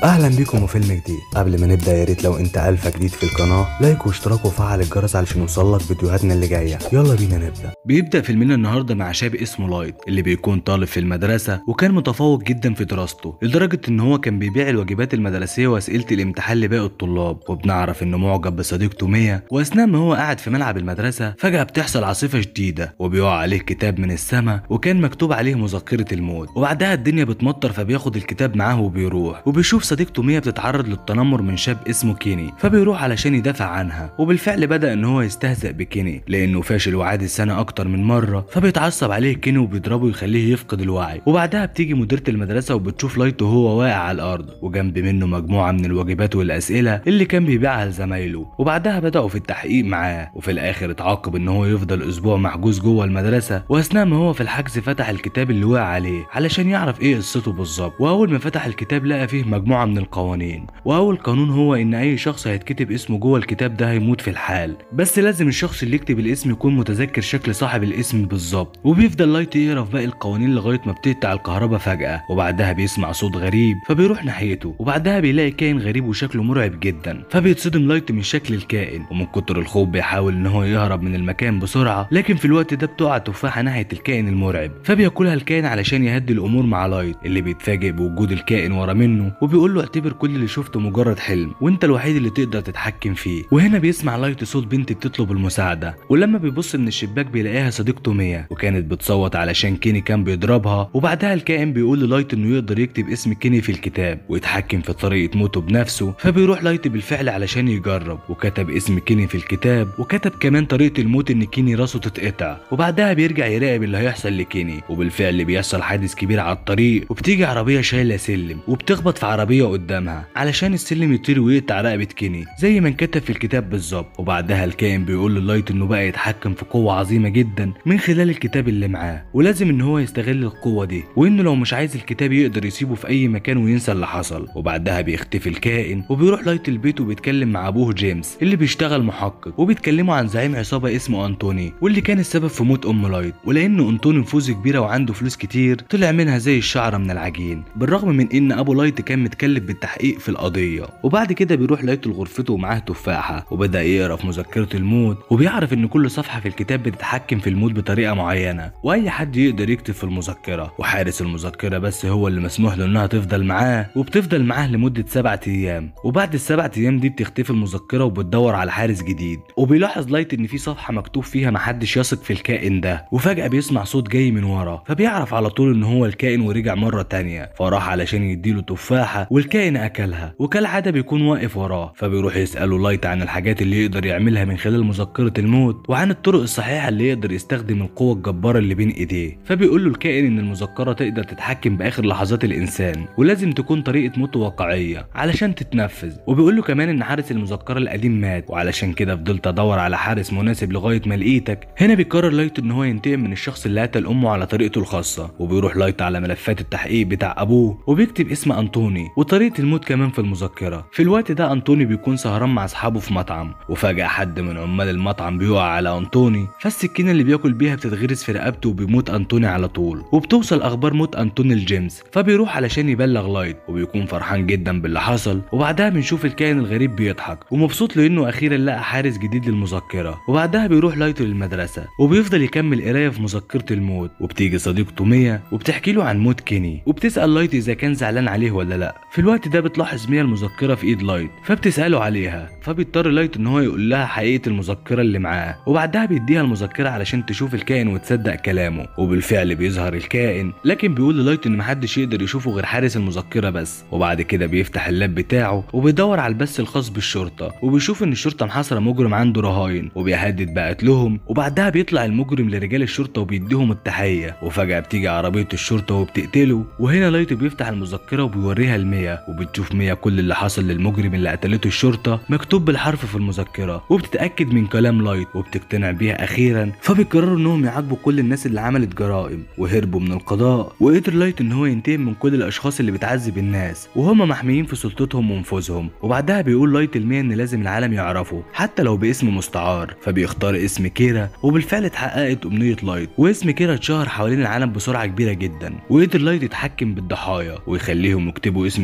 اهلا بيكم وفيلم جديد قبل ما نبدا يا ريت لو انت الفا جديد في القناه لايك واشتراك وفعل الجرس علشان يوصلك فيديوهاتنا اللي جايه يلا بينا نبدا بيبدأ فيلمنا النهارده مع شاب اسمه لايت اللي بيكون طالب في المدرسة وكان متفوق جدا في دراسته لدرجة ان هو كان بيبيع الواجبات المدرسية واسئلة الامتحان لباقي الطلاب وبنعرف انه معجب بصديقته ميا واثناء ما هو قاعد في ملعب المدرسة فجأة بتحصل عاصفة شديدة وبيقع عليه كتاب من السماء وكان مكتوب عليه مذكرة الموت وبعدها الدنيا بتمطر فبياخد الكتاب معاه وبيروح وبيشوف صديقته ميا بتتعرض للتنمر من شاب اسمه كيني فبيروح علشان يدافع عنها وبالفعل بدأ ان هو يستهزأ بكيني لانه فاشل وعاد السنة اكتر من مرة فبيتعصب عليه كيني وبيضربه يخليه يفقد الوعي وبعدها بتيجي مديرة المدرسة وبتشوف لايت وهو واقع على الارض وجنب منه مجموعة من الواجبات والاسئلة اللي كان بيبيعها لزمايله وبعدها بدأوا في التحقيق معاه وفي الاخر اتعاقب ان هو يفضل اسبوع محجوز جوه المدرسة واثناء ما هو في الحجز فتح الكتاب اللي وقع عليه علشان يعرف ايه قصته بالظبط واول ما فتح الكتاب لقى فيه مجموعة من القوانين واول قانون هو ان اي شخص هيتكتب اسمه جوه الكتاب ده هيموت في الحال بس لازم الشخص اللي يكتب الاسم يكون متذكر شكل صاحب الاسم بالظبط وبيفضل لايت يقرا في باقي القوانين لغايه ما بتقطع الكهرباء فجاه وبعدها بيسمع صوت غريب فبيروح ناحيته وبعدها بيلاقي كائن غريب وشكله مرعب جدا فبيتصدم لايت من شكل الكائن ومن كتر الخوف بيحاول ان هو يهرب من المكان بسرعه لكن في الوقت ده بتقع تفاحه ناحيه الكائن المرعب فبياكلها الكائن علشان يهدي الامور مع لايت اللي بيتفاجئ بوجود الكائن ورا منه وبيقول له اعتبر كل اللي شفته مجرد حلم وانت الوحيد اللي تقدر تتحكم فيه وهنا بيسمع لايت صوت بنت بتطلب المساعده ولما بيبص من الشباك بيلاقيها صديقته ميا وكانت بتصوت علشان كيني كان بيضربها وبعدها الكائن بيقول للايت انه يقدر يكتب اسم كيني في الكتاب ويتحكم في طريقه موته بنفسه فبيروح لايت بالفعل علشان يجرب وكتب اسم كيني في الكتاب وكتب كمان طريقه الموت ان كيني راسه تتقطع وبعدها بيرجع يراقب اللي هيحصل لكيني وبالفعل بيحصل حادث كبير على الطريق وبتيجي عربيه شايله سلم وبتخبط في عربيه قدامها علشان السلم يطير ويقطع رقبه كيني زي ما انكتب في الكتاب بالظبط وبعدها الكائن بيقول للايت انه بقى يتحكم في قوه عظيمه جدا من خلال الكتاب اللي معاه ولازم ان هو يستغل القوه دي وانه لو مش عايز الكتاب يقدر يسيبه في اي مكان وينسى اللي حصل وبعدها بيختفي الكائن وبيروح لايت البيت وبيتكلم مع ابوه جيمس اللي بيشتغل محقق وبيتكلموا عن زعيم عصابه اسمه انتوني واللي كان السبب في موت ام لايت ولان انتوني نفوذه كبيره وعنده فلوس كتير طلع منها زي الشعره من العجين بالرغم من ان ابو لايت كان متكلف بالتحقيق في القضيه وبعد كده بيروح لايت لغرفته ومعاه تفاحه وبدا يقرا في مذكره الموت وبيعرف ان كل صفحه في الكتاب بتتحكم في الموت بطريقه معينه واي حد يقدر يكتب في المذكره وحارس المذكره بس هو اللي مسموح له انها تفضل معاه وبتفضل معاه لمده سبعة ايام وبعد السبعة ايام دي بتختفي المذكره وبتدور على حارس جديد وبيلاحظ لايت ان في صفحه مكتوب فيها محدش يثق في الكائن ده وفجاه بيسمع صوت جاي من ورا فبيعرف على طول ان هو الكائن ورجع مره تانية فراح علشان يديله تفاحه والكائن اكلها وكالعاده بيكون واقف وراه فبيروح يساله لايت عن الحاجات اللي يقدر يعملها من خلال مذكره الموت وعن الطرق الصحيحه اللي يقدر يستخدم القوه الجباره اللي بين ايديه فبيقول له الكائن ان المذكره تقدر تتحكم باخر لحظات الانسان ولازم تكون طريقه موته واقعيه علشان تتنفذ وبيقول له كمان ان حارس المذكره القديم مات وعلشان كده فضلت ادور على حارس مناسب لغايه ما لقيتك هنا بيقرر لايت ان هو ينتقم من الشخص اللي قتل امه على طريقته الخاصه وبيروح لايت على ملفات التحقيق بتاع ابوه وبيكتب اسم انطوني وطريقه الموت كمان في المذكره في الوقت ده انطوني بيكون سهران مع اصحابه في مطعم وفجاه حد من عمال المطعم بيقع على انطوني فالسكينه اللي بياكل بيها بتتغرس في رقبته وبيموت انطوني على طول وبتوصل اخبار موت انطوني لجيمس فبيروح علشان يبلغ لايت وبيكون فرحان جدا باللي حصل وبعدها بنشوف الكائن الغريب بيضحك ومبسوط لانه اخيرا لقى حارس جديد للمذكره وبعدها بيروح لايت للمدرسه وبيفضل يكمل قرايه في مذكره الموت وبتيجي صديقته ميا وبتحكي له عن موت كيني وبتسال لايت اذا كان زعلان عليه ولا لا في الوقت ده بتلاحظ ميا المذكره في ايد لايت فبتساله عليها فبيضطر لايت ان هو يقول لها حقيقه المذكره اللي معاه وبعدها بيديها المذكره علشان تشوف الكائن وتصدق كلامه وبالفعل بيظهر الكائن لكن بيقول للايت ان محدش يقدر يشوفه غير حارس المذكره بس وبعد كده بيفتح اللاب بتاعه وبيدور على البث الخاص بالشرطه وبيشوف ان الشرطه محاصره مجرم عنده رهاين وبيهدد بقتلهم وبعدها بيطلع المجرم لرجال الشرطه وبيديهم التحيه وفجاه بتيجي عربيه الشرطه وبتقتله وهنا لايت بيفتح المذكره وبيوريها لميا وبتشوف ميا كل اللي حصل للمجرم اللي قتلته الشرطه مكتوب بالحرف في المذكره وبتتاكد من كلام لايت وبتقتنع بيها اخيرا فبيقرروا انهم يعاقبوا كل الناس اللي عملت جرائم وهربوا من القضاء وقدر لايت ان هو ينتقم من كل الاشخاص اللي بتعذب الناس وهم محميين في سلطتهم ونفوذهم وبعدها بيقول لايت المية ان لازم العالم يعرفه حتى لو باسم مستعار فبيختار اسم كيرا وبالفعل اتحققت امنيه لايت واسم كيرا اتشهر حوالين العالم بسرعه كبيره جدا وقدر لايت يتحكم بالضحايا ويخليهم يكتبوا اسم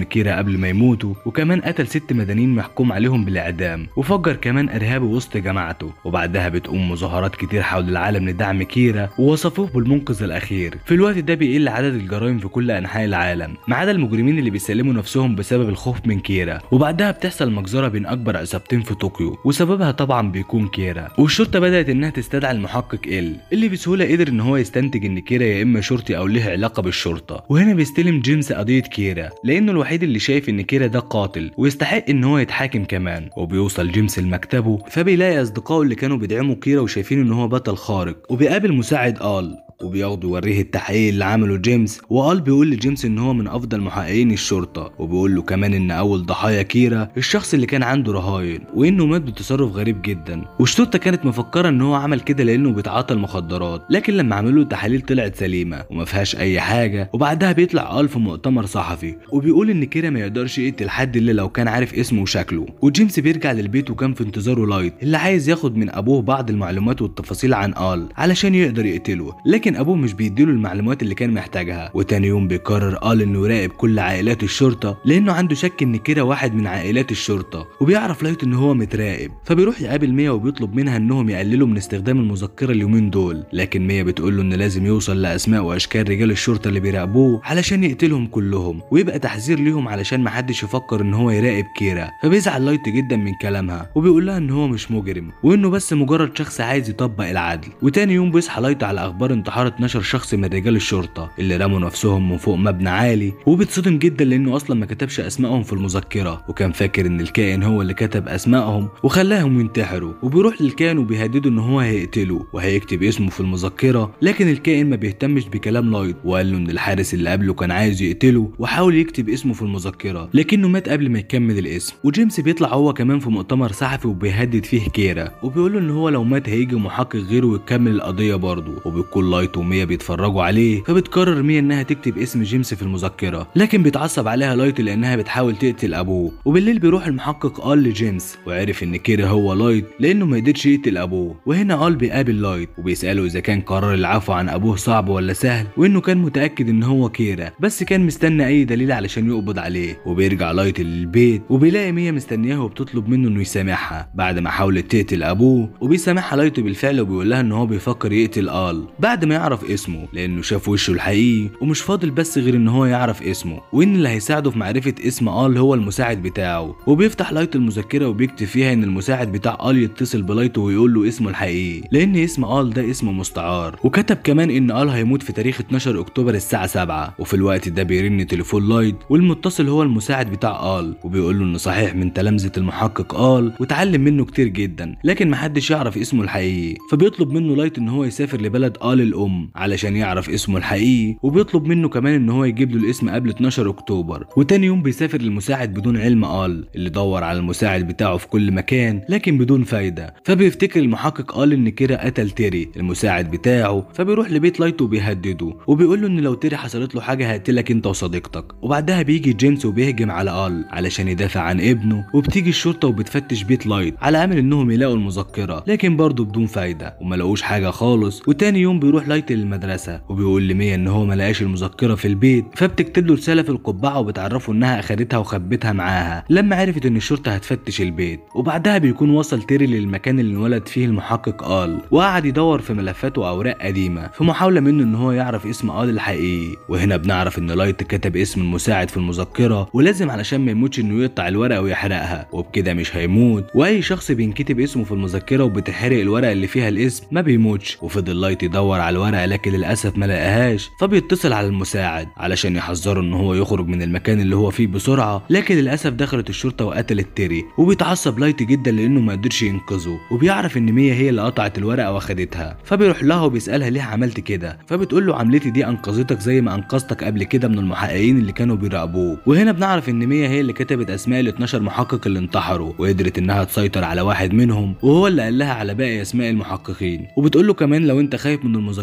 كيرا قبل ما يموتوا وكمان قتل ست مدنيين محكوم عليهم بالاعدام وفجر كمان ارهابي وسط جماعته وبعدها بتقوم مظاهرات كتير حول العالم لدعم كيرا ووصفوه بالمنقذ الاخير في الوقت ده بيقل عدد الجرائم في كل انحاء العالم ما عدا المجرمين اللي بيسلموا نفسهم بسبب الخوف من كيرا وبعدها بتحصل مجزره بين اكبر عصابتين في طوكيو وسببها طبعا بيكون كيرا والشرطه بدات انها تستدعي المحقق ال اللي بسهوله قدر ان هو يستنتج ان كيرا يا اما شرطي او له علاقه بالشرطه وهنا بيستلم جيمس قضيه كيرا لانه الوحيد اللي شايف ان كيرا ده قاتل ويستحق ان هو يتحاكم كمان وبيوصل جيمس لمكتبه فبيلاقي اصدقائه اللي كانوا بيدعموا كيرا وشايفين ان هو بطل خارق وبيقابل مساعد آل وبياخده يوريه التحقيق اللي عمله جيمس وقال بيقول لجيمس ان هو من افضل محققين الشرطه وبيقول له كمان ان اول ضحايا كيرا الشخص اللي كان عنده رهاين وانه مات بتصرف غريب جدا والشرطه كانت مفكره ان هو عمل كده لانه بيتعاطى المخدرات لكن لما عملوا له تحاليل طلعت سليمه وما فيهاش اي حاجه وبعدها بيطلع قال في مؤتمر صحفي وبيقول ان كيرا ما يقدرش يقتل حد الا لو كان عارف اسمه وشكله وجيمس بيرجع للبيت وكان في انتظاره لايت اللي عايز ياخد من ابوه بعض المعلومات والتفاصيل عن آل علشان يقدر يقتله لكن ابوه مش بيديله المعلومات اللي كان محتاجها وتاني يوم بيقرر قال انه يراقب كل عائلات الشرطه لانه عنده شك ان كيرا واحد من عائلات الشرطه وبيعرف لايت ان هو متراقب فبيروح يقابل ميا وبيطلب منها انهم يقللوا من استخدام المذكره اليومين دول لكن ميا بتقول له ان لازم يوصل لاسماء واشكال رجال الشرطه اللي بيراقبوه علشان يقتلهم كلهم ويبقى تحذير ليهم علشان محدش يفكر ان هو يراقب كيرا فبيزعل لايت جدا من كلامها وبيقول لها ان هو مش مجرم وانه بس مجرد شخص عايز يطبق العدل وتاني يوم بيصحى لايت على اخبار انتحار 12 شخص من رجال الشرطه اللي رموا نفسهم من فوق مبنى عالي وبيتصدم جدا لانه اصلا ما كتبش اسمائهم في المذكره وكان فاكر ان الكائن هو اللي كتب اسمائهم وخلاهم ينتحروا وبيروح للكائن وبيهدده ان هو هيقتله وهيكتب اسمه في المذكره لكن الكائن ما بيهتمش بكلام لايت وقال له ان الحارس اللي قبله كان عايز يقتله وحاول يكتب اسمه في المذكره لكنه مات قبل ما يكمل الاسم وجيمس بيطلع هو كمان في مؤتمر صحفي وبيهدد فيه كيرا وبيقول له ان هو لو مات هيجي محقق غيره ويكمل القضيه برضه وبيكون لايت وميا بيتفرجوا عليه فبتقرر ميا انها تكتب اسم جيمس في المذكره لكن بيتعصب عليها لايت لانها بتحاول تقتل ابوه وبالليل بيروح المحقق قال لجيمس وعرف ان كيرا هو لايت لانه ما قدرش يقتل ابوه وهنا قال بيقابل لايت وبيساله اذا كان قرار العفو عن ابوه صعب ولا سهل وانه كان متاكد ان هو كيرا بس كان مستنى اي دليل علشان يقبض عليه وبيرجع لايت للبيت وبيلاقي ميا مستنياه وبتطلب منه انه يسامحها بعد ما حاولت تقتل ابوه وبيسامحها لايت بالفعل وبيقول لها ان هو بيفكر يقتل آل بعد ما يعرف اسمه لانه شاف وشه الحقيقي ومش فاضل بس غير ان هو يعرف اسمه وان اللي هيساعده في معرفه اسم آل هو المساعد بتاعه وبيفتح لايت المذكره وبيكتب فيها ان المساعد بتاع آل يتصل بلايت ويقول له اسمه الحقيقي لان اسم آل ده اسم مستعار وكتب كمان ان آل هيموت في تاريخ 12 اكتوبر الساعه 7 وفي الوقت ده بيرن تليفون لايت والمتصل هو المساعد بتاع آل وبيقول له انه صحيح من تلامذه المحقق آل وتعلم منه كتير جدا لكن محدش يعرف اسمه الحقيقي فبيطلب منه لايت ان هو يسافر لبلد آل الام علشان يعرف اسمه الحقيقي وبيطلب منه كمان ان هو يجيب له الاسم قبل 12 اكتوبر وتاني يوم بيسافر للمساعد بدون علم آل اللي دور على المساعد بتاعه في كل مكان لكن بدون فايده فبيفتكر المحقق قال ان كيرا قتل تيري المساعد بتاعه فبيروح لبيت لايت وبيهدده وبيقول له ان لو تيري حصلت له حاجه هقتلك انت وصديقتك وبعدها بيجي جيمس وبيهجم على آل علشان يدافع عن ابنه وبتيجي الشرطه وبتفتش بيت لايت على امل انهم يلاقوا المذكره لكن برضه بدون فايده وما لقوش حاجه خالص وتاني يوم بيروح لايت للمدرسه وبيقول لميا ان هو ما لقاش المذكره في البيت فبتكتب له رساله في القبعه وبتعرفه انها اخدتها وخبتها معاها لما عرفت ان الشرطه هتفتش البيت وبعدها بيكون وصل تيري للمكان اللي انولد فيه المحقق آل وقعد يدور في ملفات واوراق قديمه في محاوله منه ان هو يعرف اسم آل الحقيقي وهنا بنعرف ان لايت كتب اسم المساعد في المذكره ولازم علشان ما يموتش انه يقطع الورقه ويحرقها وبكده مش هيموت واي شخص بينكتب اسمه في المذكره وبتحرق الورقه اللي فيها الاسم ما بيموتش وفضل لايت يدور على الورقه لكن للاسف ما لقاهاش فبيتصل على المساعد علشان يحذره ان هو يخرج من المكان اللي هو فيه بسرعه لكن للاسف دخلت الشرطه وقتلت تيري وبيتعصب لايت جدا لانه ما قدرش ينقذه وبيعرف ان ميا هي اللي قطعت الورقه واخدتها فبيروح لها وبيسالها ليه عملت كده فبتقول له عملتي دي انقذتك زي ما انقذتك قبل كده من المحققين اللي كانوا بيراقبوك وهنا بنعرف ان ميا هي اللي كتبت اسماء ال 12 محقق اللي انتحروا وقدرت انها تسيطر على واحد منهم وهو اللي قال لها على باقي اسماء المحققين وبتقول له كمان لو انت خايف من المذكره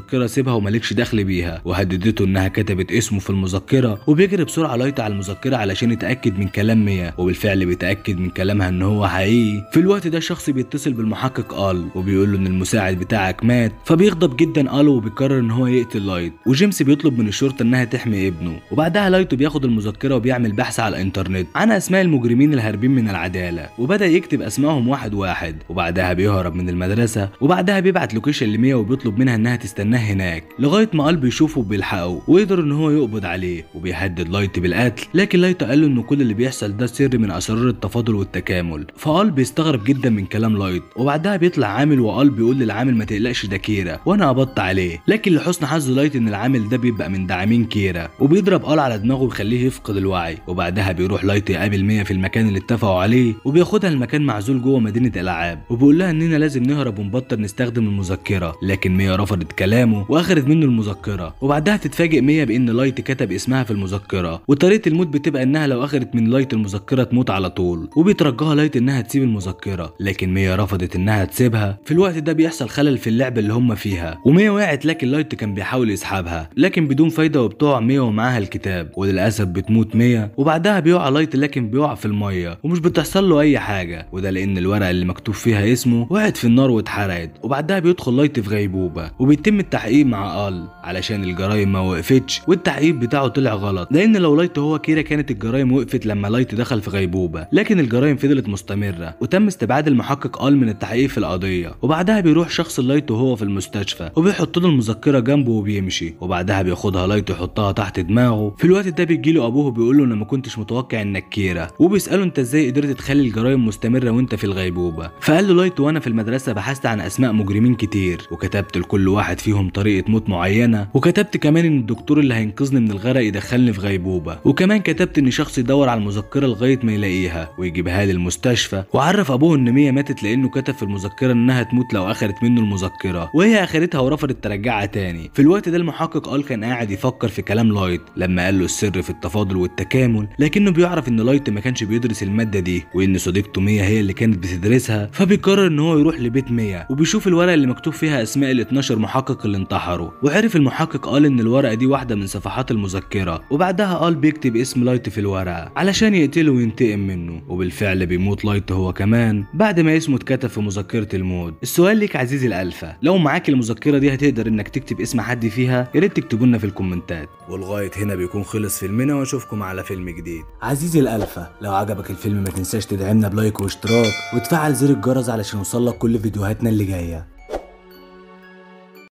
المذكره سيبها ومالكش دخل بيها وهددته انها كتبت اسمه في المذكره وبيجري بسرعه لايت على المذكره علشان يتاكد من كلام ميا وبالفعل بيتاكد من كلامها ان هو حقيقي في الوقت ده شخص بيتصل بالمحقق ال وبيقول له ان المساعد بتاعك مات فبيغضب جدا ال وبيقرر ان هو يقتل لايت وجيمس بيطلب من الشرطه انها تحمي ابنه وبعدها لايت بياخد المذكره وبيعمل بحث على الانترنت عن اسماء المجرمين الهاربين من العداله وبدا يكتب اسمائهم واحد واحد وبعدها بيهرب من المدرسه وبعدها بيبعت لوكيشن لميا وبيطلب منها انها تستناه هناك لغايه ما قلب يشوفه وبيلحقه ويقدر ان هو يقبض عليه وبيهدد لايت بالقتل لكن لايت قال له ان كل اللي بيحصل ده سر من اسرار التفاضل والتكامل فقال بيستغرب جدا من كلام لايت وبعدها بيطلع عامل وقال بيقول للعامل ما تقلقش ده كيرا وانا قبضت عليه لكن لحسن حظ لايت ان العامل ده بيبقى من داعمين كيرا وبيضرب قال على دماغه ويخليه يفقد الوعي وبعدها بيروح لايت يقابل ميا في المكان اللي اتفقوا عليه وبياخدها المكان معزول جوه مدينه الالعاب وبيقول لها اننا لازم نهرب ونبطل نستخدم المذكره لكن ميا رفضت كلامه واخدت منه المذكره وبعدها تتفاجئ ميا بان لايت كتب اسمها في المذكره وطريقه الموت بتبقى انها لو اخدت من لايت المذكره تموت على طول وبيترجاها لايت انها تسيب المذكره لكن ميا رفضت انها تسيبها في الوقت ده بيحصل خلل في اللعبه اللي هم فيها وميا وقعت لكن لايت كان بيحاول يسحبها لكن بدون فايده وبتقع ميا ومعاها الكتاب وللاسف بتموت ميا وبعدها بيقع لايت لكن بيقع في الميه ومش بتحصل له اي حاجه وده لان الورقه اللي مكتوب فيها اسمه وقعت في النار واتحرقت وبعدها بيدخل لايت في غيبوبه وبيتم التحقيق مع ال علشان الجرايم ما وقفتش والتحقيق بتاعه طلع غلط لان لو لايت هو كيرا كانت الجرايم وقفت لما لايت دخل في غيبوبه لكن الجرايم فضلت مستمره وتم استبعاد المحقق ال من التحقيق في القضيه وبعدها بيروح شخص لايت وهو في المستشفى وبيحط له المذكره جنبه وبيمشي وبعدها بياخدها لايت ويحطها تحت دماغه في الوقت ده بيجيله ابوه بيقول له انا ما كنتش متوقع انك كيرا وبيساله انت ازاي قدرت تخلي الجرايم مستمره وانت في الغيبوبه فقال له لايت وانا في المدرسه بحثت عن اسماء مجرمين كتير وكتبت لكل واحد فيهم طريقه موت معينه وكتبت كمان ان الدكتور اللي هينقذني من الغرق يدخلني في غيبوبه وكمان كتبت ان شخص يدور على المذكره لغايه ما يلاقيها ويجيبها لي المستشفى وعرف ابوه ان ميا ماتت لانه كتب في المذكره انها تموت لو اخذت منه المذكره وهي اخدتها ورفضت ترجعها تاني في الوقت ده المحقق قال كان قاعد يفكر في كلام لايت لما قال له السر في التفاضل والتكامل لكنه بيعرف ان لايت ما كانش بيدرس الماده دي وان صديقته ميا هي اللي كانت بتدرسها فبيقرر ان هو يروح لبيت ميا وبيشوف الورقه اللي مكتوب فيها اسماء ال 12 محقق اللي انتحروا وعرف المحقق قال ان الورقه دي واحده من صفحات المذكره وبعدها قال بيكتب اسم لايت في الورقه علشان يقتله وينتقم منه وبالفعل بيموت لايت هو كمان بعد ما اسمه اتكتب في مذكره الموت السؤال ليك عزيزي الالفا لو معاك المذكره دي هتقدر انك تكتب اسم حد فيها يا ريت تكتبوا لنا في الكومنتات ولغايه هنا بيكون خلص فيلمنا واشوفكم على فيلم جديد عزيزي الالفا لو عجبك الفيلم ما تنساش تدعمنا بلايك واشتراك وتفعل زر الجرس علشان يوصلك كل فيديوهاتنا اللي جايه